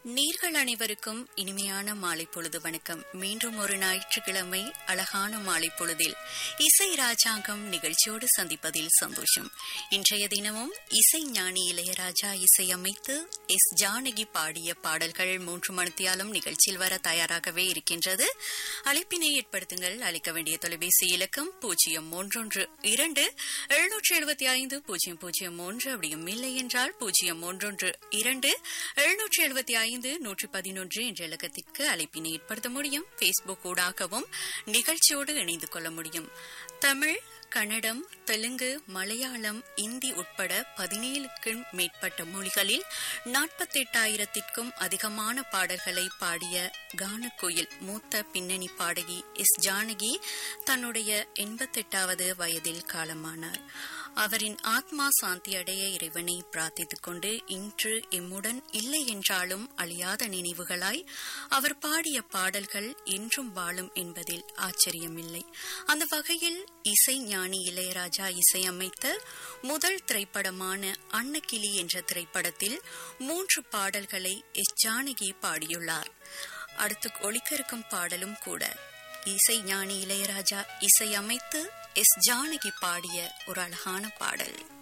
நீர்கள் அனைவருக்கும் இனிமையான மாலை பொழுது வணக்கம் மீண்டும் ஒரு ஞாயிற்றுக்கிழமை அழகான மாலை பொழுதில் இசை ராஜாங்கம் நிகழ்ச்சியோடு சந்திப்பதில் சந்தோஷம் இன்றைய தினமும் இசை ஞானி இளையராஜா இசையமைத்து எஸ் ஜானகி பாடிய பாடல்கள் மூன்று மணித்தியாலும் நிகழ்ச்சியில் வர தயாராகவே இருக்கின்றது அழைப்பினை ஏற்படுத்துங்கள் அளிக்க வேண்டிய தொலைபேசி இலக்கம் பூஜ்ஜியம் மூன்றொன்று இரண்டு எழுநூற்றி எழுபத்தி ஐந்து பூஜ்ஜியம் பூஜ்ஜியம் மூன்று அப்படியும் இல்லை என்றால் பூஜ்ஜியம் மூன்றொன்று இரண்டு எழுநூற்றி எழுபத்தி ஐந்து நூற்றி பதினொன்று என்ற இலக்கத்திற்கு அழைப்பினை ஏற்படுத்த முடியும் பேஸ்புக் ஊடாகவும் நிகழ்ச்சியோடு இணைந்து கொள்ள முடியும் தமிழ் கன்னடம் தெலுங்கு மலையாளம் இந்தி உட்பட பதினேழுக்கும் மேற்பட்ட மொழிகளில் நாற்பத்தெட்டாயிரத்திற்கும் அதிகமான பாடல்களை பாடிய கானக்கோயில் மூத்த பின்னணி பாடகி எஸ் ஜானகி தன்னுடைய எண்பத்தெட்டாவது வயதில் காலமானார் அவரின் ஆத்மா சாந்தி அடைய இறைவனை பிரார்த்தித்துக் கொண்டு இன்று எம்முடன் இல்லை என்றாலும் அழியாத நினைவுகளாய் அவர் பாடிய பாடல்கள் என்றும் வாழும் என்பதில் ஆச்சரியமில்லை அந்த வகையில் இசை ஞானி இளையராஜா இசையமைத்த முதல் திரைப்படமான அன்னக்கிளி என்ற திரைப்படத்தில் மூன்று பாடல்களை எஸ் ஜானகி பாடியுள்ளார் அடுத்து ஒழிக்க இருக்கும் பாடலும் கூட இசை ஞானி இளையராஜா இசையமைத்து எஸ் ஜானகி பாடிய ஒரு அழகான பாடல்